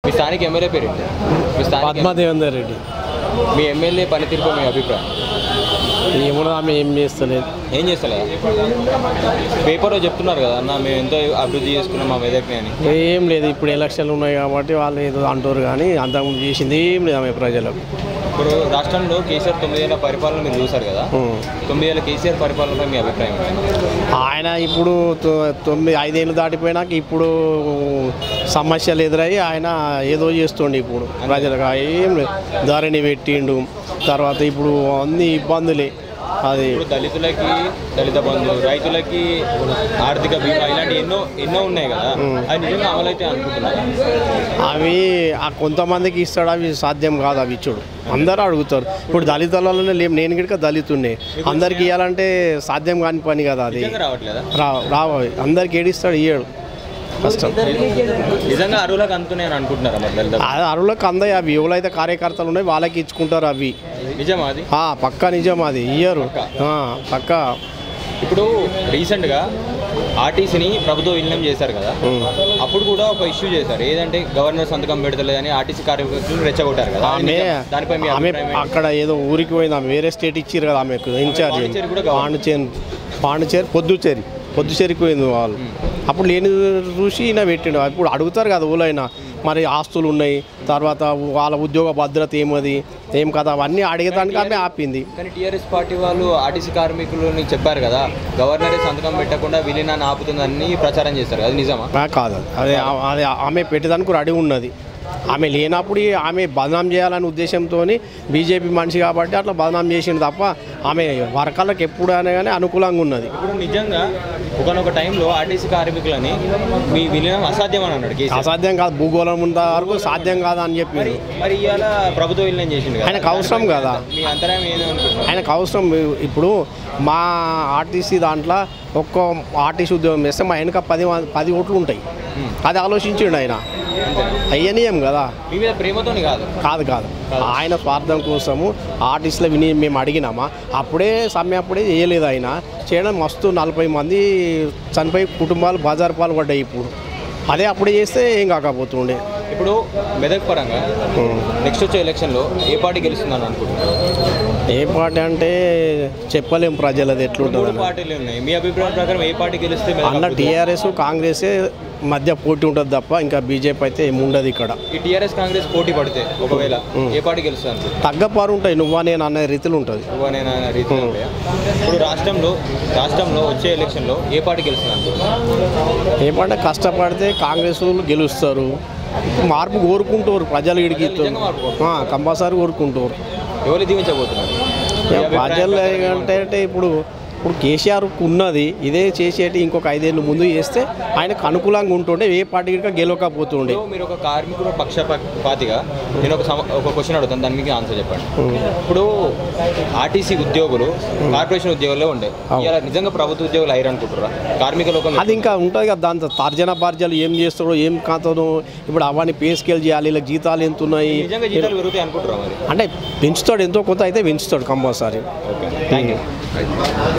మీ స్థానిక ఎమ్మెల్యే పేరు ఏంటి? మీ స్థానిక పద్మదేవేందర్ రెడ్డి మీ ఎమ్మెల్యే పనితీరుపై మీ అభిప్రాయం ఏమన్నా ఆమె ఏం చేస్తలేదు ఏం చేస్తలే పేపర్లో చెప్తున్నారు కదా అన్న మేము ఎంతో అభివృద్ధి చేసుకున్నాం మా మెదక్ని అని ఏం లేదు ఇప్పుడు ఎలక్షన్లు ఉన్నాయి కాబట్టి వాళ్ళు ఏదో అంటారు కానీ అంతకుముందు చేసింది ఏం లేదు ఆమె ప్రజలకు ఇప్పుడు రాష్ట్రంలో కేసీఆర్ తొమ్మిదేళ్ల పరిపాలన మీరు చూసారు కదా ఉం. తొమ్మిదేళ్ల కేసీఆర్ పరిపాలనపై మీ అభిప్రాయం ఏంటి? ఆయన ఇప్పుడు తొ- తొమ్మిది ఐదేళ్ళు దాటిపోయినాక ఇప్పుడు సమస్యలు ఎదురయ్యి ఆయన ఏదో చేస్తుండే ఇప్పుడు ప్రజలకు ఏం లేదు ధరణి పెట్టిండు తర్వాత ఇప్పుడు అన్ని ఇబ్బందులే అది ఇప్పుడు దళితులకి దళిత బంధు రైతులకి ఆర్థిక బీమా ఇలాంటి ఎన్నో ఎన్నో ఉన్నాయి కదా అది నిజంగా అమలైతే అనుకుంటున్నారు అవి ఆ కొంతమందికి ఇస్తాడు అవి సాధ్యం కాదు అవి ఇచ్చుడు అందరూ అడుగుతారు ఇప్పుడు దళితులలోనే లేం నేను గిడక దళితుండే అందరికి ఇవ్వాలంటే సాధ్యం కాని పని కదా అది నిజంగా రావట్లేదా రా రావు అవి. అందరికి ఏడిస్తాడు ఇయ్యాడు కష్టం నిజంగా అరువులకు అందుతున్నాయని అనుకుంటున్నారా మరి దళిత అది అరువులకు అందాయి అవి ఎవరైతే కార్యకర్తలు ఉన్నాయి వాళ్ళకి ఇచ్చుకుంటారు అవి నిజమా అది ఆ, పక్కా నిజం అది ఇయ్యరు ఆ, పక్కా ఇప్పుడు రీసెంట్గా ఆర్టీసీని ప్రభుత్వం విలీనం చేశారు కదా అప్పుడు కూడా ఒక ఇష్యూ చేశారు ఏదంటే గవర్నర్ సంతకం పెడతలేదని ఆర్టీసీ కార్యకర్తలు రెచ్చగొట్టారు కదా అది ఆమె నిజం. దానిపై మీ ఆమె అభిప్రాయం ఏంటి? అక్కడ ఏదో ఊరికి పోయింది ఆమె వేరే స్టేట్ ఇచ్చారు కదా ఆమెకు ఇన్ఛార్జ్ పాండిచేరి కూడా గవర్నర్. పాండిచేరి పాండిచేరి పొద్దుచేరి పొద్దుచేరికి పోయింది వాళ్ళు అప్పుడు లేని చూసి ఈయన పెట్టిండు ఇప్పుడు అడుగుతారు కదా ఊళ్ళైనా మరి ఆస్తులు ఉన్నాయి తర్వాత వాళ్ళ ఉద్యోగ భద్రత ఏమది ఏం కదా అవన్నీ అడిగేదానికి ఆమె ఆపింది కానీ టీఆర్ఎస్ పార్టీ వాళ్ళు ఆర్టీసీ కార్మికులని చెప్పారు కదా గవర్నరే సంతకం పెట్టకుండా విలీనాన్ని ఆపుతుందని ప్రచారం చేస్తారు అది నిజమా ఆ, కాదు అది. అదే ఆ- అదే ఆమె పెట్టేదానికి రెడీ ఉన్నది ఆమె లేనప్పుడు ఈ ఆమె బదనాం చేయాలనే ఉద్దేశంతో బీజేపీ మనిషి కాబట్టి అట్లా బదనాం చేసింది తప్ప ఆమె వర్కర్లకు ఎప్పుడు అయినా కానీ అనుకూలంగా ఉన్నది ఇప్పుడు నిజంగా ఒకనొక టైంలో ఆర్టీసీ కార్మికులని మీ విలీనం అసాధ్యం అని అన్నాడు కేసీఆర్ అసాధ్యం కాదు భూగోళం ఉన్న వరకు సాధ్యం కాదు అని చెప్పి మరి ఇవాళ ప్రభుత్వ విలీనం చేసిండు కదా ఆయనకు అవసరం కదా మీ అంతరాయం ఏదనుకుంటున్నారు ఆయనకు అవసరం ఇప్పుడు మా ఆర్టీసీ దాంట్లో ఒక్క ఆర్టీసీ ఉద్యోగం వేస్తే మా వెనక పది మ- పది ఓట్లు ఉంటాయి అది ఆలోచించిండు ఆయన అయ్యనీయం కదా మీ మీద ప్రేమతోని కాదు కాదు కాదు ఆయన స్వార్థం కోసము ఆర్టిస్టుల విని మేము అడిగినామా అప్పుడే సమ్మె అప్పుడే చేయలేదు ఆయన చేయడం మస్తు నలభై మంది చనిపోయి కుటుంబాలు బజార్ పాలు పడ్డాయి ఇప్పుడు అదే అప్పుడే చేస్తే ఏం కాకపోతుండే ఇప్పుడు మెదక్ పరంగా నెక్స్ట్ వచ్చే ఎలక్షన్లో ఏ పార్టీ గెలుస్తుందని అనుకుంటున్నారు ఏ పార్టీ అంటే చెప్పలేం ప్రజలది మూడు ఎట్లుంటుంది పార్టీలు ఉన్నాయి మీ అభిప్రాయం ప్రకారం ఏ పార్టీ గెలిస్తే మెదక్ అన్న అభివృద్ధి? టీఆర్ఎస్ కాంగ్రెసే మధ్య పోటీ ఉంటుంది తప్ప ఇంకా బీజేపీ అయితే ఏముండదు ఇక్కడ ఈ టీఆర్ఎస్ కాంగ్రెస్ పోటీ పడితే ఒకవేళ ఏ పార్టీ గెలుస్తుంది అనుకుంటున్నారు తగ్గపారు ఉంటాయి నువ్వా నేను అనే రీతిలో ఉంటుంది నేను రీతిలో ఉంటాయా? ఇప్పుడు రాష్ట్రంలో రాష్ట్రంలో వచ్చే ఎలక్షన్లో ఏ పార్టీ గెలుస్తుంది అనుకుంటున్నారు ఏమంటే కష్టపడితే కాంగ్రెస్ వాళ్ళు గెలుస్తారు మార్పు కోరుకుంటారు ప్రజలు ఇడికి నిజంగా మార్పు కంపల్సరీ కోరుకుంటారు ఎవరు దీవించబోతున్నారు మీ ఇక అభిప్రాయం ప్రజలు ప్రకారం అంటే అంటే ఇప్పుడు ఇప్పుడు కేసీఆర్ ఉన్నది ఇదే చేసేటి ఇంకొక ఐదేళ్ళు ముందు చేస్తే ఆయనకు అనుకూలంగా ఉంటుండే ఏ పార్టీ గిట్ట గెలవకపోతుండే ఇప్పుడు మీరు ఒక కార్మికుడు పక్షపాతిగా నేను ఒక సమ- ఒక క్వశ్చన్ అడుగుతాను దానికి మీకు ఆన్సర్ చెప్పండి ఇప్పుడు ఆర్టీసీ ఉద్యోగులు కార్పొరేషన్ ఉద్యోగులే ఉండే ఇలా నిజంగా ప్రభుత్వ ఉద్యోగులు అయ్యారు అనుకుంటారా కార్మిక లోకం అది ఇంకా ఉంటుంది కదా దాంతో తర్జన బార్జాలు ఏం చేస్తారో ఏం కాతానో ఇప్పుడు అవన్నీ పే స్కేల్ చేయాలి ఇలా జీతాలు ఎంత ఉన్నాయి నిజంగా జీతాలు పెరుగుతాయి అనుకుంటారా మరి అంటే పెంచుతాడు ఎంతో కొంత అయితే పెంచుతాడు కంపల్సరీ ఓకే థ్యాంక్ యూ